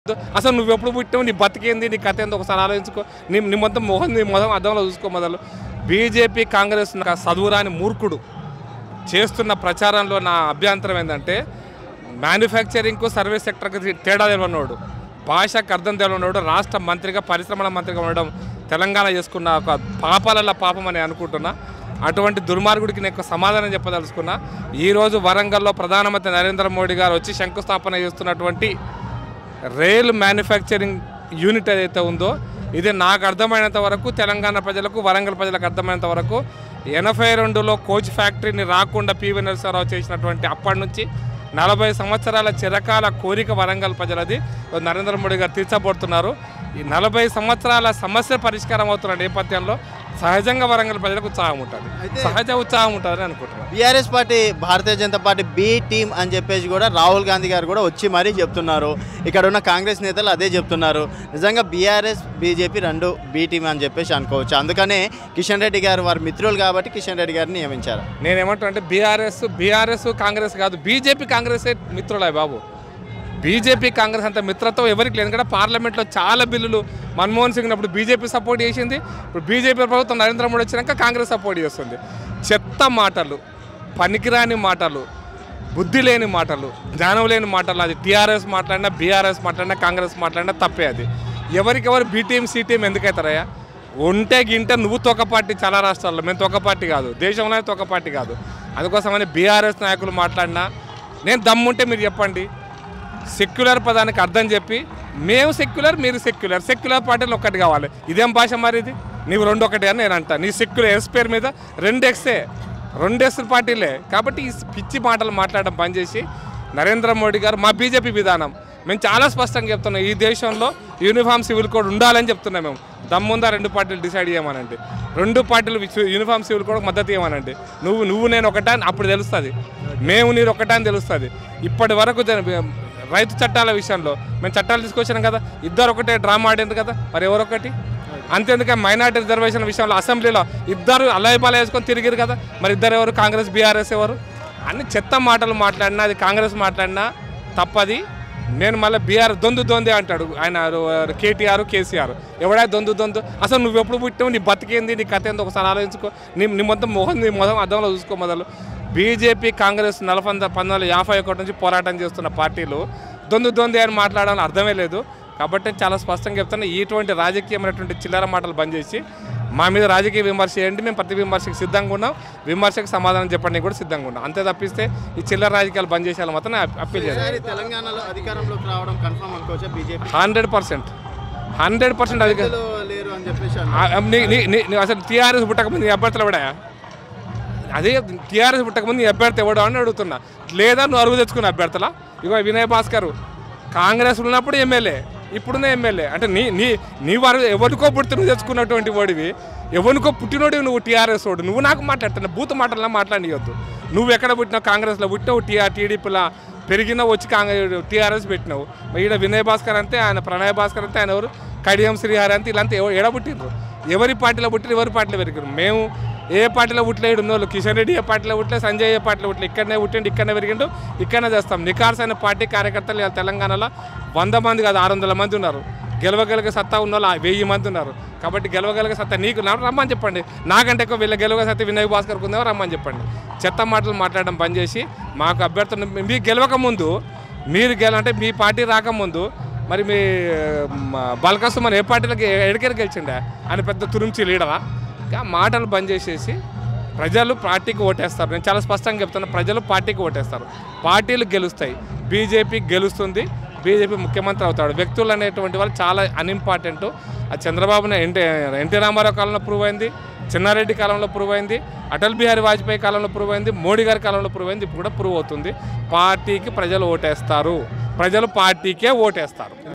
అసలు నువ్వు ఎప్పుడు పుట్టావు నీ బతికేంది నీ కథ ఏంది ఒకసారి ఆలోచించుకో నీ నీ మొత్తం మొహం నీ మొహం అద్దంలో చూసుకో మొదలు బీజేపీ కాంగ్రెస్ నాకు చదువురాని మూర్ఖుడు చేస్తున్న ప్రచారంలో నా అభ్యంతరం ఏంటంటే మ్యానుఫ్యాక్చరింగ్కు సర్వీస్ సెక్టర్కి తేడా తెలియనోడు భాషకు అర్థం తెలియనోడు రాష్ట్ర మంత్రిగా పరిశ్రమల మంత్రిగా ఉండడం తెలంగాణ చేసుకున్న ఒక పాపాలలో పాపం అని అనుకుంటున్నా అటువంటి దుర్మార్గుడికి నేను ఒక సమాధానం చెప్పదలుచుకున్నా ఈరోజు వరంగల్లో ప్రధానమంత్రి నరేంద్ర మోడీ గారు వచ్చి శంకుస్థాపన చేస్తున్నటువంటి రైల్ మ్యానుఫ్యాక్చరింగ్ యూనిట్ ఏదైతే ఉందో ఇది నాకు అర్థమైనంత వరకు తెలంగాణ ప్రజలకు వరంగల్ ప్రజలకు అర్థమైనంత వరకు ఎనభై రెండులో కోచ్ ఫ్యాక్టరీని రాకుండా పివి నరసింహారావు చేసినటువంటి అప్పటి నుంచి నలభై సంవత్సరాల చిరకాల కోరిక వరంగల్ ప్రజలది నరేంద్ర మోడీ గారు తీర్చబడుతున్నారు ఈ నలభై సంవత్సరాల సమస్య పరిష్కారం అవుతున్న నేపథ్యంలో సహజంగా వరంగల్ ప్రజలకు ఉత్సాహం ఉంటుంది సహజ ఉత్సాహం ఉంటుందని అనుకుంటున్నాను BRS party Bharatiya Janata party B team అని చెప్పేసి కూడా రాహుల్ గాంధీ గారు కూడా వచ్చి మరీ చెప్తున్నారు ఇక్కడ ఉన్న కాంగ్రెస్ నేతలు అదే చెప్తున్నారు నిజంగా బీఆర్ఎస్ బీజేపీ రెండు బి టీం అని చెప్పేసి అనుకోవచ్చు అందుకనే కిషన్ రెడ్డి గారు వారి మిత్రులు కాబట్టి కిషన్ రెడ్డి గారిని నియమించారు నేనేమంటున్నా అంటే బీఆర్ఎస్ బీఆర్ఎస్ కాంగ్రెస్ కాదు బీజేపీ కాంగ్రెస్ మిత్రులే బాబు బీజేపీ కాంగ్రెస్ అంత మిత్రత్వం ఎవరికి లేదు ఎందుకంటే పార్లమెంట్లో చాలా బిల్లులు మన్మోహన్ సింగ్ అప్పుడు బీజేపీ సపోర్ట్ చేసింది ఇప్పుడు బీజేపీ ప్రభుత్వం నరేంద్ర మోడీ వచ్చినాక కాంగ్రెస్ సపోర్ట్ చేస్తుంది చెత్త మాటలు పనికిరాని మాటలు బుద్ధి లేని మాటలు జ్ఞానం లేని మాటలు అది టీఆర్ఎస్ మాట్లాడినా బీఆర్ఎస్ మాట్లాడినా కాంగ్రెస్ మాట్లాడినా తప్పే అది ఎవరికెవరు బీటీఎం సీటీఎం ఎందుకవుతారయ్యా ఉంటే గింటే నువ్వు తొక్క పార్టీ చాలా రాష్ట్రాల్లో మేము తొక్క పార్టీ కాదు దేశంలోనే తొక్క పార్టీ కాదు అందుకోసమని బీఆర్ఎస్ నాయకులు మాట్లాడినా నేను దమ్ముంటే మీరు చెప్పండి సెక్యులర్ పదానికి అర్థం చెప్పి మేము సెక్యులర్ మీరు సెక్యులర్ సెక్యులర్ పార్టీలు ఒక్కటి కావాలి ఇదేం భాష మరి ఇది నీవు రెండు ఒకటి అని నేను అంటా నీ సెక్యులర్ ఎస్ పేరు మీద రెండు ఎక్సే రెండు ఎస్ పార్టీలే కాబట్టి ఈ పిచ్చి మాటలు మాట్లాడడం బంద్ చేసి నరేంద్ర మోడీ గారు మా బీజేపీ విధానం మేము చాలా స్పష్టంగా చెప్తున్నాం ఈ దేశంలో యూనిఫామ్ సివిల్ కోడ్ ఉండాలని చెప్తున్నాం మేము దమ్ముందా రెండు పార్టీలు డిసైడ్ చేయమనండి రెండు పార్టీలు వి- యూనిఫామ్ సివిల్ కోడ్ మద్దతు ఇవ్వమనండి నువ్వు నువ్వు నేను ఒకటా అని అప్పుడు తెలుస్తుంది మేము నీరు ఒకటా అని తెలుస్తుంది ఇప్పటి వరకు జన- రైతు చట్టాల విషయంలో మేము చట్టాలు తీసుకొచ్చినాం కదా ఇద్దరు ఒకటే డ్రామా ఆడింది కదా మరి ఎవరొకటి అంతేందుకే మైనార్టీ రిజర్వేషన్ విషయంలో అసెంబ్లీలో ఇద్దరు అల్లైపాలు వేసుకొని తిరిగిరు కదా మరి ఇద్దరు ఎవరు కాంగ్రెస్ బీఆర్ఎస్ ఎవరు అన్ని చెత్త మాటలు మాట్లాడినా అది కాంగ్రెస్ మాట్లాడినా తప్పది నేను మళ్ళీ బీఆర్ దొందు దొందే అంటాడు ఆయన ఎవరు? కేటీఆర్ కేసీఆర్ ఎవడా దొందు దొందు అసలు నువ్వు ఎప్పుడు పుట్టావు నీ బతికేంది నీ కథ ఏంది ఒకసారి ఆలోచించుకో నీ నీ మొత్తం మొహం నీ మొహం అద్దంలో చూసుకో మొదలు బీజేపీ కాంగ్రెస్ నలభై పంతొమ్మిది వందల యాభై ఒకటి నుంచి పోరాటం చేస్తున్న పార్టీలు దొందు దొంది అని మాట్లాడాలని అర్థమే లేదు కాబట్టి చాలా స్పష్టంగా చెప్తున్నా ఇటువంటి రాజకీయమైనటువంటి చిల్లర మాటలు బంద్ చేసి మా మీద రాజకీయ విమర్శ చేయండి మేము ప్రతి విమర్శకు సిద్ధంగా ఉన్నాం విమర్శకు సమాధానం చెప్పడానికి కూడా సిద్ధంగా ఉన్నాం అంతే తప్పిస్తే ఈ చిల్లర రాజకీయాలు బంద్ చేసేయాలి మాత్రం నేను అప్పీల్ చేస్తాను ఈసారి తెలంగాణలో అధికారంలోకి రావడం కన్ఫర్మ్ అనుకోవచ్చా BJP hundred percent hundred percent అది లేరు అని చెప్పేసి ఆ, నీ- నీ- నీ- నీ అసలు టీఆర్ఎస్ పుట్టకముందు నీ అభ్యర్థులు ఎవడా అదే టీఆర్ఎస్ పుట్టకముందు నీ అభ్యర్థి ఎవడా అని అడుగుతున్నా లేదా నువ్వు అరువు తెచ్చుకున్న అభ్యర్థుల ఇగో వినయ్ భాస్కర్ కాంగ్రెస్ ఉన్నప్పుడు ఎమ్మెల్యే ఇప్పుడున్న ఎమ్మెల్యే అంటే నీ నీ నీ వారు ఎవరికో పుట్టి నువ్వు తెచ్చుకున్నటువంటి వాడివి ఎవరికో పుట్టినోడివి నువ్వు టీఆర్ఎస్ వాడు నువ్వు నాకు మాట్లాడుతున్నావు బూత్ మాటల్లో మాట్లాడియొద్దు నువ్వు ఎక్కడ పుట్టినావు కాంగ్రెస్లో పుట్టినావు టీఆర్ టీడీపీలో పెరిగినావు వచ్చి కాంగ్రెస్ టీఆర్ఎస్ పెట్టినావు మరి ఈడ వినయ్ భాస్కర్ అంతే ఆయన ప్రణయ్ భాస్కర్ అంతే ఆయన ఎవరు కడియం శ్రీహారి అంతే ఇలాంటి ఎవ- ఎడ పుట్టిండ్రు ఎవరి పార్టీలో పుట్టిన ఎవరి పార్టీలో పెరిగారు మేము ఏ పార్టీలో పుట్టలేడు ఉన్నోళ్ళు కిషన్ రెడ్డి ఏ పార్టీలో పుట్టలే సంజయ్ ఏ పార్టీలో పుట్టలే ఇక్కడనే పుట్టిండు ఇక్కడనే పెరిగిండు ఇక్కడనే చేస్తాం నికార్స్ అయిన పార్టీ కార్యకర్తలు ఇవాళ తెలంగాణలో వంద మంది కాదు ఆరు వందల మంది ఉన్నారు గెలవగలిగే సత్తా ఉన్న వాళ్ళు వెయ్యి మంది ఉన్నారు కాబట్టి గెలవగలిగే సత్తా నీకు నా- రమ్మని చెప్పండి నాకంటే ఎక్కువ వీళ్ళ గెలవగల సత్తా వినయ్ భాస్కర్ ఉందేమో రమ్మని చెప్పండి చెత్త మాటలు మాట్లాడడం బంద్ చేసి మాకు అభ్యర్థులు మీకు గెలవక ముందు మీరు గెల అంటే మీ పార్టీ రాకముందు మరి మీ బల్కసు మన ఏ పార్టీలకి ఎడికెళ్ళి గెలిచిండే ఆయన పెద్ద తురుంచి లీడరా ఇంకా మాటలు బంద్ చేసేసి ప్రజలు పార్టీకి ఓటేస్తారు నేను చాలా స్పష్టంగా చెప్తున్నా ప్రజలు పార్టీకి ఓటేస్తారు పార్టీలు గెలుస్తాయి బీజేపీ గెలుస్తుంది బీజేపీ ముఖ్యమంత్రి అవుతాడు వ్యక్తులు అనేటువంటి వాళ్ళు చాలా అన్ఇంపార్టెంట్ అది చంద్రబాబు ఎన్టీ ఎన్టీ రామారావు కాలంలో ప్రూవ్ అయింది చిన్నారెడ్డి కాలంలో ప్రూవ్ అయింది అటల్ బిహారీ వాజ్పేయి కాలంలో ప్రూవ్ అయింది మోడీ గారి కాలంలో ప్రూవ్ అయింది ఇప్పుడు కూడా ప్రూవ్ అవుతుంది పార్టీకి ప్రజలు ఓటేస్తారు ప్రజలు పార్టీకే ఓటేస్తారు